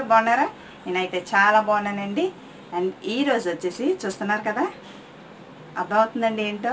బాగున్నారా నేనైతే చాలా బాగున్నానండి అండ్ ఈ రోజు వచ్చేసి చూస్తున్నారు కదా అర్థమవుతుందండి ఏంటో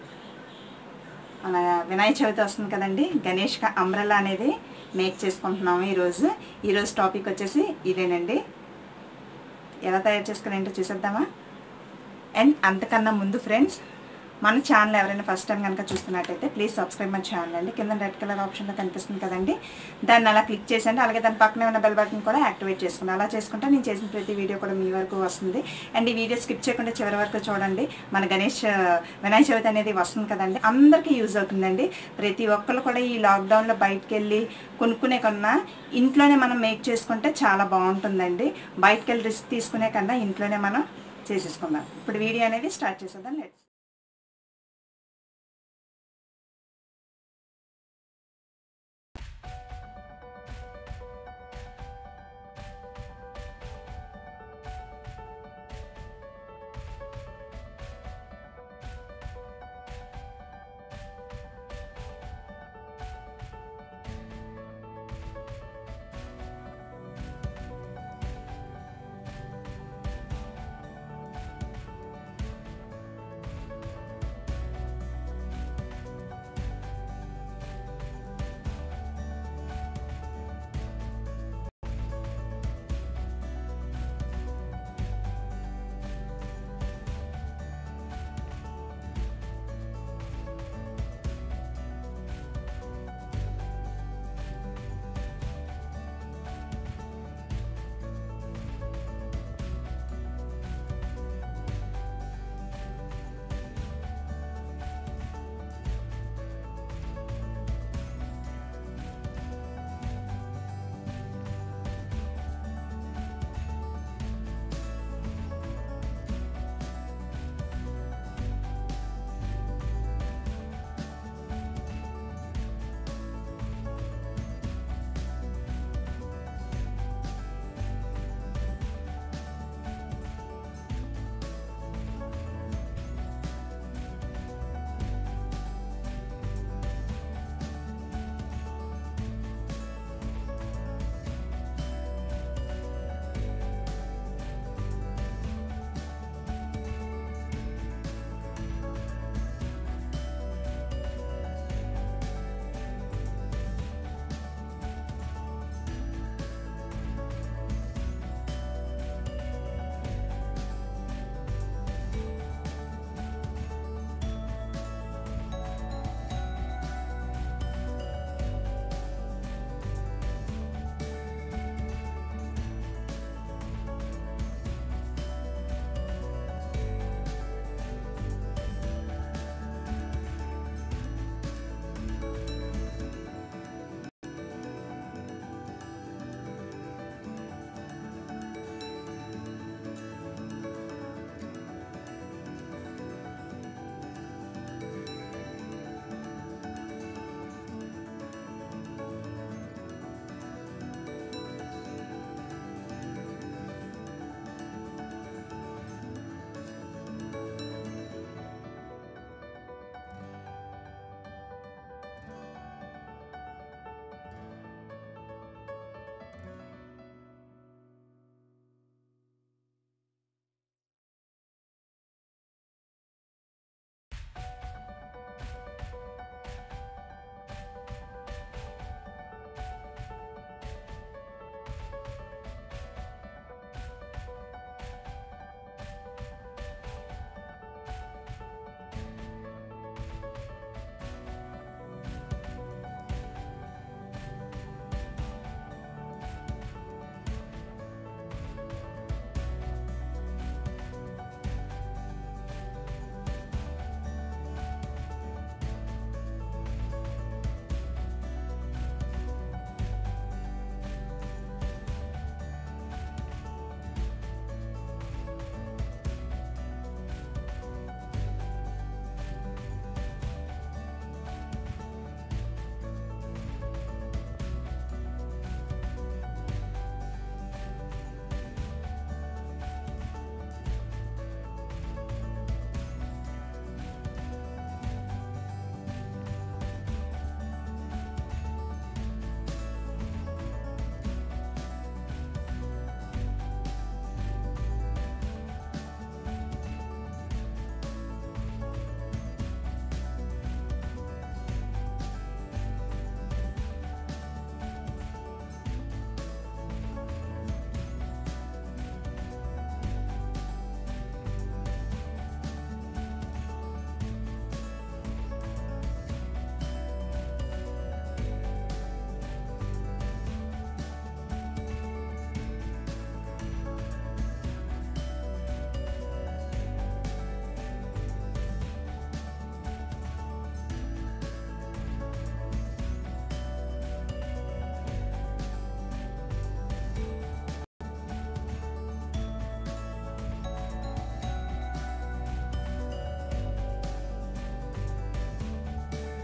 మన వినాయక చవితి వస్తుంది కదండి గణేష్ అంబ్రెల్లా అనేది మేక్ చేసుకుంటున్నాము ఈరోజు ఈరోజు టాపిక్ వచ్చేసి ఇదేనండి ఎలా తయారు చేసుకునేంటో చూసేద్దామా అండ్ అంతకన్నా ముందు ఫ్రెండ్స్ మన ఛానల్ ఎవరైనా ఫస్ట్ టైం కనుక చూస్తున్నట్టయితే ప్లీజ్ సబ్స్క్రైబ్ మై ఛానల్ అండి కింద రెడ్ కలర్ ఆప్షన్లో కనిపిస్తుంది కదండి దాన్ని అలా క్లిక్ చేసండి అలాగే దాని పక్కనే ఉన్న బెల్ బటన్ కూడా యాక్టివేట్ చేసుకుని అలా చేసుకుంటే నేను చేసిన ప్రతి వీడియో కూడా మీ వరకు వస్తుంది అండ్ ఈ వీడియో స్కిప్ చేయకుండా చివరి వరకు చూడండి మన గణేష్ వినాయక చవితి అనేది వస్తుంది కదండి అందరికీ యూజ్ అవుతుందండి ప్రతి ఒక్కరు కూడా ఈ లాక్డౌన్లో బయటకు వెళ్ళి కొనుక్కునే కన్నా ఇంట్లోనే మనం మేక్ చేసుకుంటే చాలా బాగుంటుందండి బయటకు వెళ్ళి రిస్క్ తీసుకునే కన్నా ఇంట్లోనే మనం చేసేసుకుందాం ఇప్పుడు వీడియో అనేది స్టార్ట్ చేసేద్దాం లెట్స్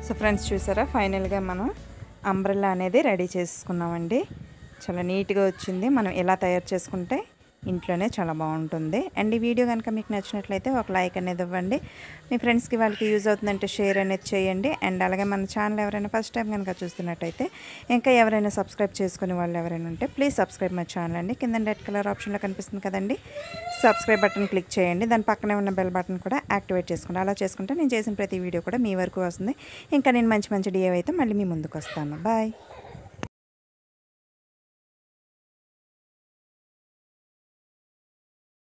సో ఫ్రెండ్స్ చూసారా ఫైనల్గా మనం అంబ్రెల్లా అనేది రెడీ చేసుకున్నామండి చాలా నీట్గా వచ్చింది మనం ఎలా తయారు చేసుకుంటే ఇంట్లోనే చాలా బాగుంటుంది అండ్ ఈ వీడియో కనుక మీకు నచ్చినట్లయితే ఒక లైక్ అనేది ఇవ్వండి మీ ఫ్రెండ్స్కి వాళ్ళకి యూజ్ అవుతుందంటే షేర్ అనేది చేయండి అండ్ అలాగే మన ఛానల్ ఎవరైనా ఫస్ట్ టైం కనుక చూస్తున్నట్టయితే ఇంకా ఎవరైనా సబ్స్క్రైబ్ చేసుకునే వాళ్ళు ఎవరైనా ఉంటే ప్లీజ్ సబ్స్క్రైబ్ మై ఛానల్ అండి కింద రెడ్ కలర్ ఆప్షన్లో కనిపిస్తుంది కదండి సబ్స్క్రైబ్ బటన్ క్లిక్ చేయండి దాని పక్కనే ఉన్న బెల్ బటన్ కూడా యాక్టివేట్ చేసుకోండి అలా చేసుకుంటే నేను చేసిన ప్రతి వీడియో కూడా మీ వరకు వస్తుంది ఇంకా నేను మంచి మంచి డిఏ అయితే మళ్ళీ మీ ముందుకు వస్తాను బాయ్